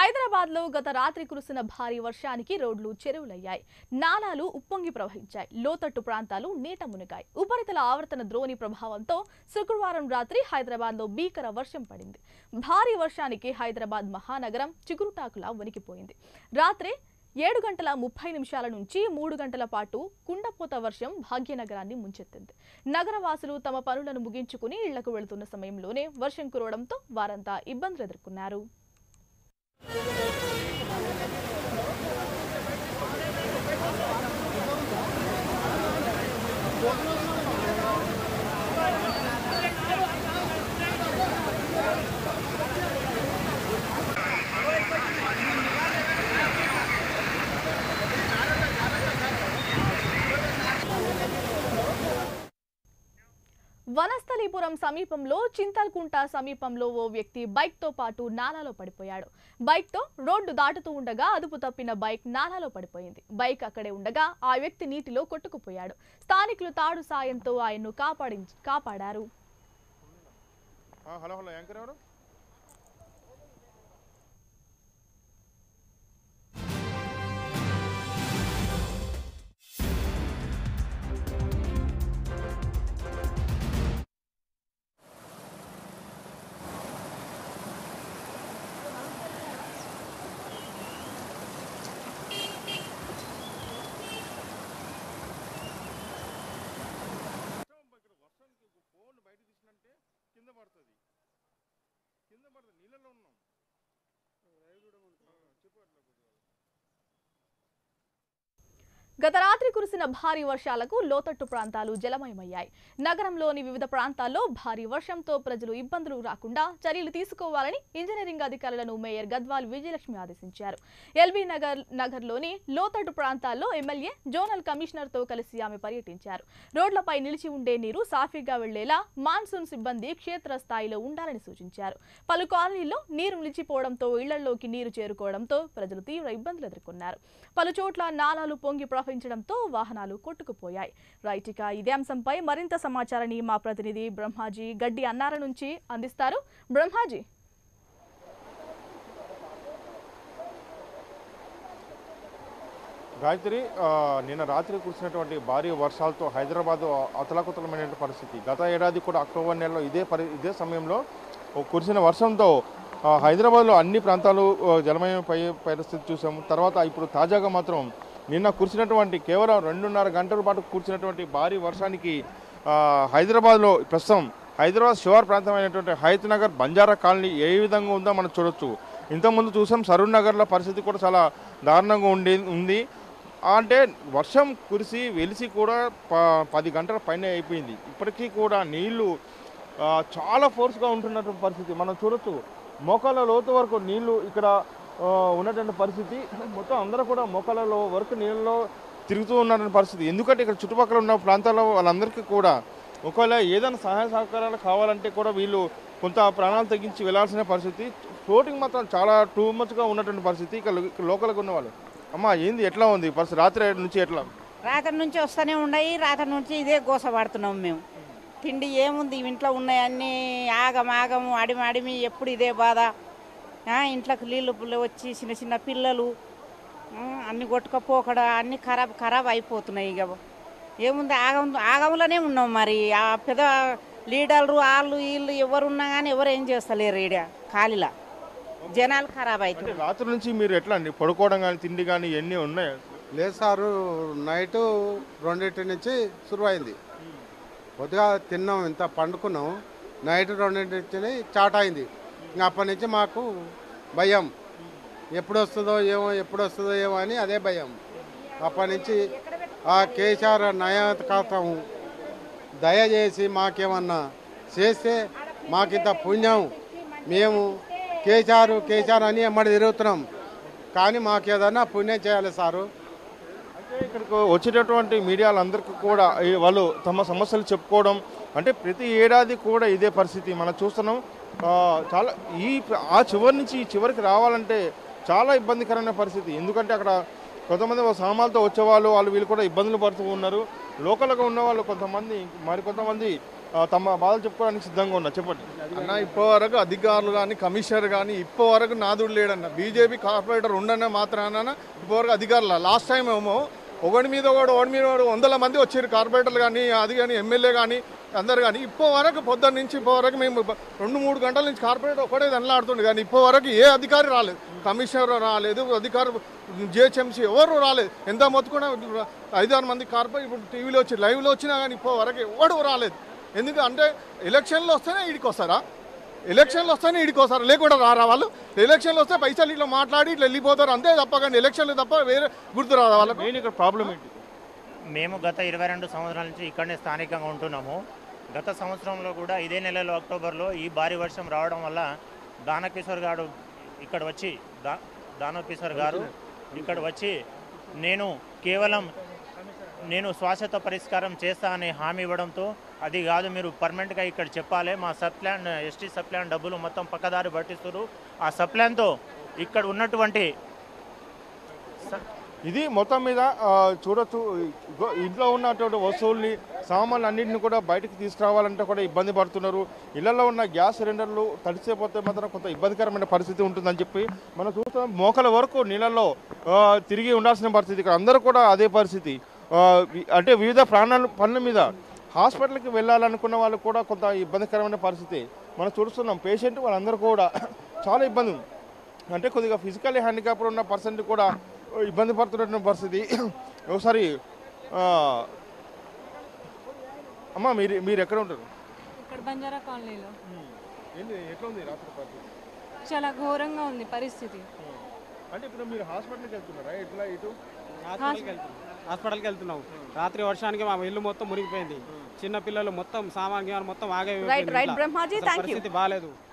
హైదరాబాద్ లో గత రాత్రి కురిసిన భారీ వర్షానికి రోడ్లు చెరువులయ్యాయి నాలాలు ఉప్పొంగి ప్రవహించాయి లోతట్టు ప్రాంతాలు నీట మునిగాయి ఉపరితల ఆవర్తన ద్రోణి ప్రభావంతో శుక్రవారం రాత్రి హైదరాబాద్ లో భీకర వర్షం పడింది భారీ వర్షానికి హైదరాబాద్ మహానగరం చిగురుటాకులా వణికిపోయింది రాత్రి ఏడు గంటల ముప్పై నిమిషాల నుంచి మూడు గంటల పాటు కుండపోత వర్షం భాగ్యనగరాన్ని ముంచెత్తింది నగరవాసులు తమ పనులను ముగించుకుని ఇళ్లకు వెళుతున్న సమయంలోనే వర్షం కురవడంతో వారంతా ఇబ్బందులు ఎదుర్కొన్నారు వనస్థలీపురం సమీపంలో చింతల్కుంట సమీపంలో ఓ వ్యక్తి బైక్ తో పాటు నాలాలో పడిపోయాడు బైక్ తో రోడ్డు దాటుతూ ఉండగా అదుపు తప్పిన బైక్ నాలాలో పడిపోయింది బైక్ అక్కడే ఉండగా ఆ వ్యక్తి నీటిలో కొట్టుకుపోయాడు స్థానికులు తాడు సాయంతో ఆయన్ను కాపాడి కాపాడారు ఆ, హలో హలో యాంకర్ ఎవరు ఫోన్ బయట తీసినంటే కింద పడుతుంది కింద పడుతుంది నీళ్ళలో ఉన్నాం ఆ, చెప్పు అట్లా కొద్దిగా. గత రాత్రి కురిసిన భారీ వర్షాలకు లోతట్టు ప్రాంతాలు జలమయమయ్యాయి నగరంలోని వివిధ ప్రాంతాల్లో భారీ వర్షంతో ప్రజలు ఇబ్బందులు రాకుండా చర్యలు తీసుకోవాలని ఇంజనీరింగ్ అధికారులను మేయర్ గద్వాల్ విజయలక్ష్మి ఆదేశించారు ఎల్బీ నగర్ నగర్లోని లోతట్టు ప్రాంతాల్లో ఎమ్మెల్యే జోనల్ కమిషనర్తో కలిసి ఆమె పర్యటించారు రోడ్లపై నిలిచి ఉండే నీరు సాఫీగా వెళ్లేలా మాన్సూన్ సిబ్బంది క్షేత్రస్థాయిలో ఉండాలని సూచించారు పలు కాలనీల్లో నీరు నిలిచిపోవడంతో ఇళ్లలోకి నీరు చేరుకోవడంతో ప్రజలు తీవ్ర ఇబ్బందులు ఎదుర్కొన్నారు పలు చోట్ల నాలాలు పొంగి ప్రవహించడంతో వాహనాలు కొట్టుకుపోయాయి రైట్ ఇక ఇదే అంశంపై మరింత సమాచారాన్ని మా ప్రతినిధి బ్రహ్మాజీ గడ్డి అన్నార నుంచి అందిస్తారు బ్రహ్మాజీ గాయత్రి ఆ, నిన్న రాత్రి కురిసినటువంటి భారీ వర్షాలతో హైదరాబాద్ అతలాకుతలమైన పరిస్థితి గత ఏడాది కూడా అక్టోబర్ నెలలో ఇదే పరి ఇదే సమయంలో ఓ కురిసిన వర్షంతో ఆ, హైదరాబాద్లో అన్ని ప్రాంతాలు ఆ, జలమయమై పరిస్థితి చూసాము తర్వాత ఇప్పుడు తాజాగా మాత్రం నిన్న కురిసినటువంటి కేవలం రెండున్నర గంటల పాటు కురిసినటువంటి భారీ వర్షానికి ఆ, హైదరాబాద్లో ప్రస్తుతం హైదరాబాద్ శివార్ ప్రాంతమైనటువంటి హైత్ నగర్ బంజారా కాలనీ ఏ విధంగా ఉందో మనం చూడొచ్చు ఇంతకుముందు చూసాం సరూర్ నగర్లో పరిస్థితి కూడా చాలా దారుణంగా ఉండి ఉంది అంటే వర్షం కురిసి వెలిసి కూడా ప పది గంటల పైన అయిపోయింది ఇప్పటికీ కూడా నీళ్లు ఆ, చాలా ఫోర్స్గా ఉంటున్నటువంటి పరిస్థితి మనం చూడొచ్చు మోకాళ్ళ లోతు వరకు నీళ్లు ఇక్కడ ఆ, ఉన్నటువంటి పరిస్థితి మొత్తం అందరూ కూడా మోకాళ్ళలో వరకు నీళ్ళలో తిరుగుతూ ఉన్నటువంటి పరిస్థితి ఎందుకంటే ఇక్కడ చుట్టుపక్కల ఉన్న ప్రాంతాల్లో వాళ్ళందరికీ కూడా ఒకవేళ ఏదైనా సహాయ సహకారాలు కావాలంటే కూడా వీళ్ళు కొంత ప్రాణాలు తగ్గించి వెళ్ళాల్సిన పరిస్థితి ఫ్లోటింగ్ మాత్రం చాలా టూ మచ్గా ఉన్నటువంటి పరిస్థితి ఇక్కడ లో- లోకల్గా ఉన్న వాళ్ళు అమ్మ ఏంది ఎట్లా ఉంది పరిస్థితి రాత్రి నుంచి ఎట్లా రాత్రి నుంచి వస్తూనే ఉన్నాయి రాత్రి నుంచి ఇదే గోస పడుతున్నాం మేము తిండి ఏముంది ఇంట్లో ఉన్నాయన్నీ ఆగం ఆగము అడిమి అడిమి ఎప్పుడు ఇదే బాధ ఆ, ఇంట్లోకి నీళ్ళు పుల్ల వచ్చి చిన్న చిన్న పిల్లలు ఆ, అన్ని కొట్టుకపోకడ అన్ని ఖరాబ్ ఖరాబ్ అయిపోతున్నాయి ఇక ఏముంది ఆగం ఆగంలోనే ఉన్నాం మరి ఆ పెద్ద లీడర్లు వాళ్ళు వీళ్ళు ఎవరు ఉన్నా కానీ ఎవరు ఏం చేస్తలేరు ఈడ ఖాళీలా జనాలు ఖరాబ్ అంటే అవుతున్నారు రాత్రి నుంచి మీరు ఎట్లా అండి పడుకోవడం కానీ తిండి కానీ ఇవన్నీ ఉన్నాయి లేదు సారు నైట్ రెండింటి నుంచి శురువైంది కొద్దిగా తిన్నాం ఇంత పండుకున్నాం నైట్ రెండింటి నుంచి చాట్ అయింది ఇంకా అప్పటి నుంచి మాకు భయం ఎప్పుడు వస్తుందో ఏమో ఎప్పుడు వస్తుందో ఏమో అని అదే భయం అప్పటి నుంచి ఆ కేసీఆర్ నయకథం దయచేసి మాకేమన్నా చేస్తే మాకింత పుణ్యం మేము కేసీఆర్ కేసీఆర్ అని ఎమ్మడి తిరుగుతున్నాం కానీ మాకు ఏదన్నా పుణ్యం చేయాలి సారు అంటే ఇక్కడికి వచ్చేటటువంటి మీడియాలందరికీ కూడా ఈ వాళ్ళు తమ సమస్యలు చెప్పుకోవడం అంటే ప్రతి ఏడాది కూడా ఇదే పరిస్థితి మనం చూస్తున్నాం ఆ, చాలా ఈ ఆ చివరి నుంచి ఈ చివరికి రావాలంటే చాలా ఇబ్బందికరమైన పరిస్థితి ఎందుకంటే అక్కడ కొంతమంది వాళ్ళ సామాన్లతో వచ్చేవాళ్ళు వాళ్ళు వీళ్ళు కూడా ఇబ్బందులు పడుతూ ఉన్నారు లోకల్గా ఉన్న వాళ్ళు కొంతమంది మరి కొంతమంది ఆ, తమ బాధలు చెప్పుకోవడానికి సిద్ధంగా ఉన్నారు చెప్పండి అన్న ఇప్పటివరకు అధికారులు కానీ కమిషనర్ కానీ ఇప్పటివరకు నాదుడు లేడన్న బీజేపీ కార్పొరేటర్ ఉండన్న మాత్రాన ఇప్పటివరకు అధికారులు లాస్ట్ టైం ఏమో ఒకటి మీద ఒకడు ఒకటి మీద ఒకడు వందల మంది వచ్చారు కార్పొరేటర్లు కానీ అది కానీ ఎమ్మెల్యే కానీ అందరు కానీ ఇప్పటి వరకు పొద్దున్న నుంచి ఇప్పటి వరకు మేము బ- రెండు మూడు గంటల నుంచి కార్పొరేటర్ ఒకటే దండలాడుతుండే కానీ ఇప్పటి వరకు ఏ అధికారి రాలేదు కమిషనర్ రాలేదు అధికారి జిహెచ్ఎంసీ ఎవరు రాలేదు ఎంత మొత్తుకున్నా ఐదారు మంది కార్పొరేట్ ఇప్పుడు టీవీలో వచ్చి లైవ్లో వచ్చినా కానీ ఇప్పటి వరకు ఎవడు రాలేదు ఎందుకంటే ఎలక్షన్లు వస్తేనే ఇడికి వస్తారా ఎలక్షన్లు వస్తేనే ఇడికి వస్తారు లేకుండా రారా వాళ్ళు ఎలక్షన్లు వస్తే పైసలు ఇట్లా మాట్లాడి ఇట్లా వెళ్ళిపోతారు అంతే తప్ప కానీ ఎలక్షన్లు తప్ప వేరే గుర్తు రాదా వాళ్ళకు మెయిన్ ఇక్కడ ప్రాబ్లం ఏంటి మేము గత ఇరవై రెండు సంవత్సరాల నుంచి ఇక్కడనే స్థానికంగా ఉంటున్నాము గత సంవత్సరంలో కూడా ఇదే నెలలో అక్టోబర్లో ఈ భారీ వర్షం రావడం వల్ల దానకిషోర్ గారు ఇక్కడ వచ్చి దా దానకిషోర్ గారు ఇక్కడ వచ్చి నేను కేవలం నేను శ్వాసత పరిష్కారం చేస్తా అని హామీ ఇవ్వడంతో అది కాదు మీరు పర్మనెంట్గా ఇక్కడ చెప్పాలి మా sub plan ST sub plan డబ్బులు మొత్తం పక్కదారి పట్టిస్తారు ఆ సబ్ ప్లాన్తో ఇక్కడ ఉన్నటువంటి ఇది మొత్తం మీద ఆ, చూడొచ్చు ఇగో ఇంట్లో ఉన్నటువంటి వస్తువుల్ని సామాన్లు అన్నింటిని కూడా బయటకు తీసుకురావాలంటే కూడా ఇబ్బంది పడుతున్నారు ఇళ్లలో ఉన్న గ్యాస్ సిలిండర్లు తడిసిపోతే మాత్రం కొంత ఇబ్బందికరమైన పరిస్థితి ఉంటుందని చెప్పి మనం చూస్తాం మోకల వరకు నీళ్ళల్లో ఆ, తిరిగి ఉండాల్సిన పరిస్థితి ఇక్కడ అందరూ కూడా అదే పరిస్థితి ఆ, వి- అంటే వివిధ ప్రాణాల పనుల మీద హాస్పిటల్కి వెళ్ళాలనుకున్న వాళ్ళు కూడా కొంత ఇబ్బందికరమైన పరిస్థితి మనం చూస్తున్నాం పేషెంట్ వాళ్ళందరూ కూడా చాలా ఇబ్బంది ఉంది. అంటే కొద్దిగా ఫిజికల్లీ హ్యాండిక్యాప్డ్ ఉన్న పర్సన్ కూడా ఇబ్బంది పడుతున్నటువంటి పరిస్థితి ఒకసారి ఆ, అమ్మ మీరు మీరు ఎక్కడ ఉంటారు ఇక్కడ బంజారా కాలనీలో ఏంటి ఎట్లా ఉంది రాత్రి పరిస్థితి చాలా ఘోరంగా ఉంది పరిస్థితి అంటే ఇప్పుడు మీరు హాస్పిటల్కి వెళ్తున్నారా ఎట్లా ఇటు హాస్పిటల్కి వెళ్తున్నాం హాస్పిటల్కి వెళ్తున్నాం రాత్రి వర్షానికి మా ఇల్లు మొత్తం మునిగిపోయింది చిన్న పిల్లలు మొత్తం సామాన్ గిమాన్ మొత్తం ఆగే right right Brahmaji thank you పరిస్థితి బాగాలేదు